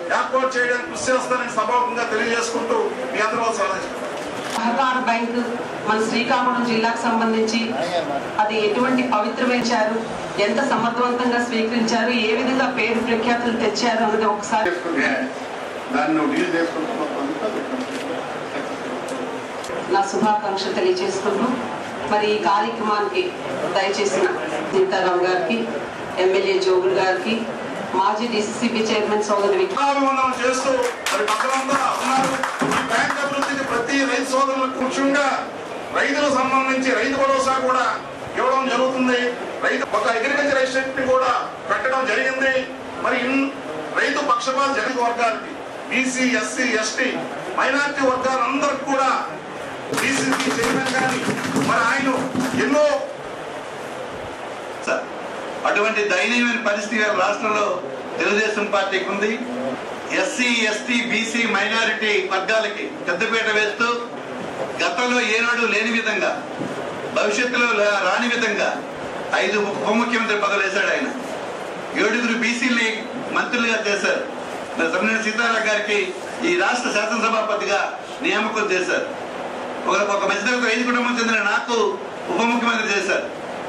ఏర్పాటు చేయడానికి కృషి చేస్తానని సభాముఖంగా తెలియజేసుకుంటూ మీ అందరూ సలహా సహకార బ్యాంకు మన శ్రీకాకుళం జిల్లాకు సంబంధించి అది ఎటువంటి పవిత్రమించారు ఎంత సమర్థవంతంగా స్వీకరించారు ఏ విధంగా పేరు ప్రఖ్యాతులు తెచ్చారు అన్నది ఒకసారి చేసుకుంటే దాన్ని నువ్వు డీల్ చేసుకుంటున్నావు నా శుభాకాంక్షలు తెలియజేసుకుంటూ మరి ఈ కార్యక్రమానికి దయచేసిన సీతారాం గారికి ఎమ్మెల్యే జోగుల్ గారికి మాజీ డిసిసిబి చైర్మన్ సోదరి విక్రమ్ అభివందనం చేస్తూ మరి పక్కనంతా ఉన్నారు ఈ బ్యాంక్ అభివృద్ధికి ప్రతి రైతు సోదరులకు ముఖ్యంగా రైతులకు సంబంధించి రైతు భరోసా కూడా ఇవ్వడం జరుగుతుంది రైతు ఒక అగ్రికల్చర్ ఎస్టేట్ ని కూడా పెట్టడం జరిగింది మరి ఇన్- రైతు పక్షపాత జనక వర్గాలకి బీసీ ఎస్సీ ఎస్టీ మైనార్టీ వర్గాలందరికి కూడా బీసీసీ చైర్మన్ గాని మరి ఆయన ఎన్నో సార్ అటువంటి దయనీయమైన పరిస్థితి ఇవాళ రాష్ట్రంలో తెలుగుదేశం పార్టీకి ఉంది ఎస్సీ ఎస్టీ బీసీ మైనారిటీ వర్గాలకి పెద్దపీట వేస్తూ గతంలో ఏనాడు లేని విధంగా భవిష్యత్తులో లా- రాని విధంగా ఐదు ఉప ముఖ్యమంత్రి పదవులు వేశాడు ఆయన ఏడుగురు బీసీని మంత్రులుగా చేశారు మరి తమ్మినేని సీతారాం గారికి ఈ రాష్ట్ర శాసనసభాపతిగా నియామకం చేశారు ఒక ఒక మధ్యతరగతి రైతు కుటుంబం చెందిన నాకు ఉప ముఖ్యమంత్రి చేశారు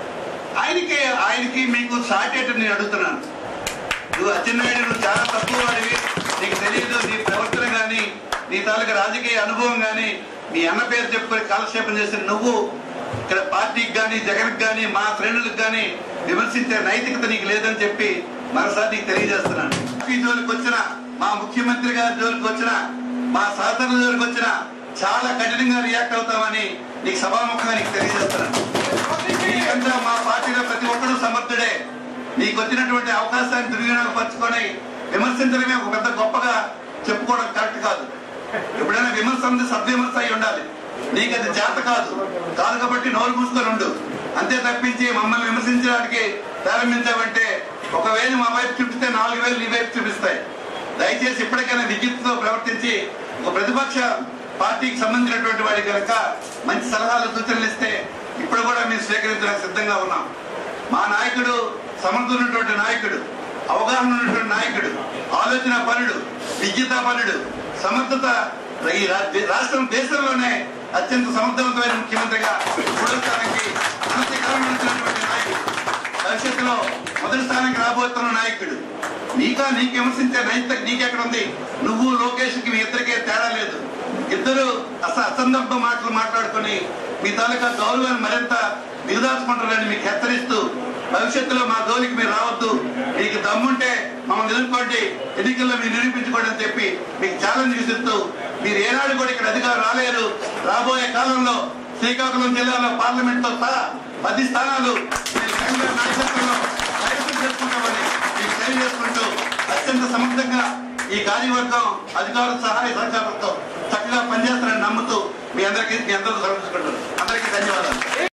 ఆయనకి ఆయనకి మీకు సాటేట నేను అడుగుతున్నాను నువ్వు అచ్చెన్నాయుడు నువ్వు చాలా తక్కువ వాడివి నీకు తెలియదు నీ ప్రవర్తన కానీ నీ తాలూకా రాజకీయ అనుభవం కానీ మీ అన్న పేరు చెప్పుకొని కాలక్షేపం చేసిన నువ్వు ఇక్కడ పార్టీకి కానీ జగన్కి కానీ మా శ్రేణులకు కానీ విమర్శించే నైతికత నీకు లేదని చెప్పి మరోసారి నీకు తెలియజేస్తున్నాను ఈ జోలికి వచ్చిన మా ముఖ్యమంత్రి గారి జోలికి వచ్చిన మా సాధన జోలికి వచ్చిన చాలా కఠినంగా రియాక్ట్ అవుతామని నీకు సభాముఖంగా నీకు తెలియజేస్తున్నాను నీకంతా మా పార్టీలో ప్రతి ఒక్కరూ సమర్థుడే నీకు వచ్చినటువంటి అవకాశాన్ని దుర్వినియోగపరచుకొని విమర్శించడమే ఒక పెద్ద గొప్పగా చెప్పుకోవడం కరెక్ట్ కాదు ఎప్పుడైనా విమర్శ ఉంది సద్విమర్శ అయి ఉండాలి నీకు అది చేత కాదు కాదు కాబట్టి నోరు మూసుకొని ఉండు అంతే తప్పించి మమ్మల్ని విమర్శించడానికి ప్రారంభించావంటే ఒక వేలు మా వైపు చూపిస్తే నాలుగు వేలు నీ వైపు చూపిస్తాయి దయచేసి ఇప్పటికైనా విద్యుత్తుతో ప్రవర్తించి ఒక ప్రతిపక్ష పార్టీకి సంబంధించినటువంటి వాడి కనుక మంచి సలహాలు సూచనలు ఇస్తే ఇప్పుడు కూడా మేము స్వీకరించడానికి సిద్ధంగా ఉన్నాం మా నాయకుడు సమర్థున్నటువంటి నాయకుడు అవగాహన ఉన్నటువంటి నాయకుడు ఆలోచన పనుడు విద్యుత పనుడు సమర్థత ఈ రా- రాష్ట్రం దేశంలోనే అత్యంత సమర్థవంతమైన ముఖ్యమంత్రిగా మూడో స్థానానికి అనతికాలంలో వచ్చినటువంటి నాయకుడు భవిష్యత్తులో మొదటి స్థానానికి రాబోతున్న నాయకుడు నీకా నీకు విమర్శించే నైతిక నీకెక్కడ ఉంది నువ్వు లోకేష్ కి మీ ఇద్దరికే తేడా లేదు ఇద్దరు అస అసందర్భ మాటలు మాట్లాడుకొని మీ తాలూకా గౌరవాన్ని మరింత దిగదాచుకుంటారని మీకు హెచ్చరిస్తూ భవిష్యత్తులో మా జోలికి మీరు రావద్దు మీకు దమ్ముంటే మమ్మల్ని ఎదుర్కోండి ఎన్నికల్లో మీరు నిరూపించుకోండి అని చెప్పి మీకు ఛాలెంజ్ విసిస్తూ మీరు ఏనాడు కూడా ఇక్కడ అధికారం రాలేరు రాబోయే కాలంలో శ్రీకాకుళం జిల్లాలో పార్లమెంట్ తో సహా పది స్థానాలు మీరు జగన్ గారి నాయకత్వంలో కైవసం చేసుకుంటామని మీకు తెలియజేసుకుంటూ అత్యంత సమర్థంగా ఈ కార్యవర్గం అధికారుల సహాయ సహకారంతో చక్కగా పనిచేస్తారని నమ్ముతూ మీ అందరికీ మీ అందరూ సమర్పించుకుంటారు అందరికీ ధన్యవాదాలు